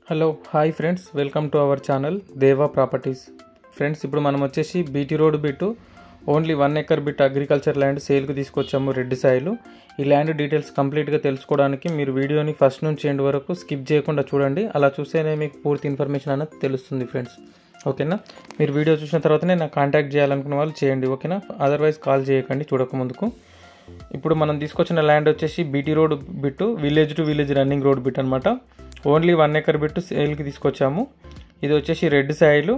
hello hi friends welcome to our channel Deva properties friends ఇప్పుడు మనం వచ్చేసి BT road bit only one acre bit agriculture land సేల్కి తీసుకొచ్చాము రెడ్డి సాయిలు ఈ ల్యాండ్ డీటెయిల్స్ కంప్లీట్గా తెలుసుకోవడానికి మీరు వీడియోని ఫస్ట్ నుంచి ఎండ్ వరకు స్కిప్ చేయకుండా చూడండి అలా చూస్తేనే మీకు పూర్తి ఇన్ఫర్మేషన్ అనేది తెలుస్తుంది ఫ్రెండ్స్ ఓకేనా మీరు వీడియో చూసిన తర్వాతనే నాకు కాంటాక్ట్ చేయాలనుకున్న వాళ్ళు చేయండి ఓకేనా అదర్వైజ్ కాల్ చేయకండి చూడక ముందుకు ఇప్పుడు మనం తీసుకొచ్చిన ల్యాండ్ వచ్చేసి BT road bit village to village running road bit అనమాట ఓన్లీ వన్ ఎకర్ బిట్టు సేల్కి తీసుకొచ్చాము ఇది వచ్చేసి రెడ్ సాయిలు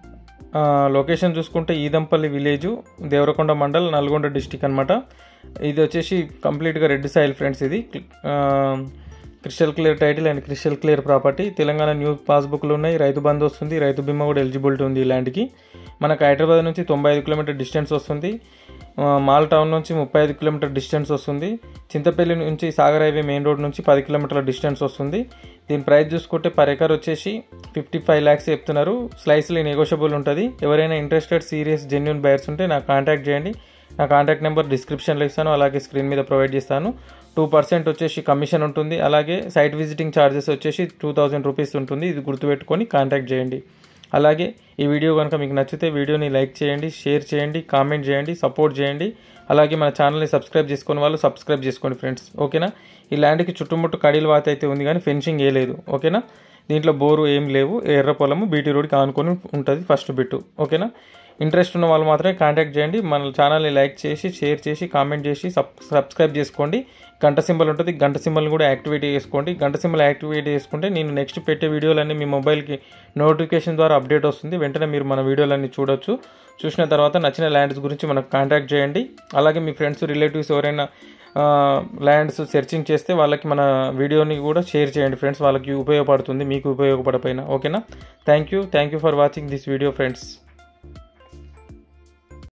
ఆ, లొకేషన్ చూసుకుంటే ఈదంపల్లి విలేజ్ దేవరకొండ మండల్ నల్గొండ డిస్టిక్ అనమాట ఇది వచ్చేసి కంప్లీట్గా రెడ్ సాయిల్ ఫ్రెండ్స్ ఇది ఆ, crystal clear title and crystal clear property Telangana new పాస్బుక్లు ఉన్నాయి రైతు బంధు వస్తుంది రైతు బీమా కూడా ఎలిజిబిలిటీ ఉంది ఈ ల్యాండ్కి మనకు హైదరాబాద్ నుంచి తొంభై ఐదు కిలోమీటర్ డిస్టెన్స్ వస్తుంది ఆ, మాల్ టౌన్ నుంచి ముప్పై ఐదు కిలోమీటర్ డిస్టెన్స్ వస్తుంది చింతపల్లి నుంచి సాగర్ హైవే మెయిన్ రోడ్ నుంచి పది కిలోమీటర్ల డిస్టెన్స్ వస్తుంది దీని ప్రైస్ చూసుకుంటే పర్ ఎకర్ వచ్చేసి ఫిఫ్టీ ఫైవ్ ల్యాక్స్ చెప్తున్నారు స్లైస్లీ నెగోషియబుల్ ఉంటుంది ఎవరైనా ఇంట్రెస్టెడ్ సీరియస్ జెన్యున్ బయర్స్ ఉంటే నాకు కాంటాక్ట్ చేయండి నా కాంటాక్ట్ నెంబర్ డిస్క్రిప్షన్లో ఇస్తాను అలాగే స్క్రీన్ మీద ప్రొవైడ్ చేస్తాను టూ పర్సెంట్ వచ్చేసి కమిషన్ ఉంటుంది అలాగే సైట్ విజిటింగ్ ఛార్జెస్ వచ్చేసి టూ థౌజండ్ రూపీస్ ఉంటుంది ఇది గుర్తుపెట్టుకొని కాంటాక్ట్ చేయండి అలాగే ఈ వీడియో కనుక మీకు నచ్చితే వీడియోని లైక్ చేయండి షేర్ చేయండి కామెంట్ చేయండి సపోర్ట్ చేయండి అలాగే మన ఛానల్ని సబ్స్క్రైబ్ చేసుకునే వాళ్ళు సబ్స్క్రైబ్ చేసుకోండి ఫ్రెండ్స్ ఓకేనా ఈ ల్యాండ్కి చుట్టుముట్టు కడీల వాత అయితే ఉంది కానీ ఫెన్సింగ్ ఏ లేదు ఓకేనా దీంట్లో బోరు ఏం లేవు ఎర్ర పొలము బీటీ రోడ్కి ఆనుకొని ఉంటుంది ఫస్ట్ బిట్టు ఓకేనా ఇంట్రెస్ట్ ఉన్న వాళ్ళు మాత్రమే కాంటాక్ట్ చేయండి మన ఛానల్ని లైక్ చేసి షేర్ చేసి కామెంట్ చేసి సబ్ సబ్స్క్రైబ్ చేసుకోండి గంట సింబల్ ఉంటుంది గంట సింబల్ కూడా యాక్టివేట్ చేసుకోండి గంట సింబల్ యాక్టివేట్ చేసుకుంటే నేను నెక్స్ట్ పెట్టే వీడియోలన్నీ మీ మొబైల్కి నోటిఫికేషన్ ద్వారా అప్డేట్ వస్తుంది వెంటనే మీరు మన వీడియోలన్నీ చూడొచ్చు చూసిన తర్వాత నచ్చిన ల్యాండ్స్ గురించి మనకు కాంటాక్ట్ చేయండి అలాగే మీ ఫ్రెండ్స్ రిలేటివ్స్ ఎవరైనా ల్యాండ్స్ సెర్చింగ్ చేస్తే వాళ్ళకి మన వీడియోని కూడా షేర్ చేయండి ఫ్రెండ్స్ వాళ్ళకి ఉపయోగపడుతుంది మీకు ఉపయోగపడపోయినా ఓకేనా thank you thank you for watching this video friends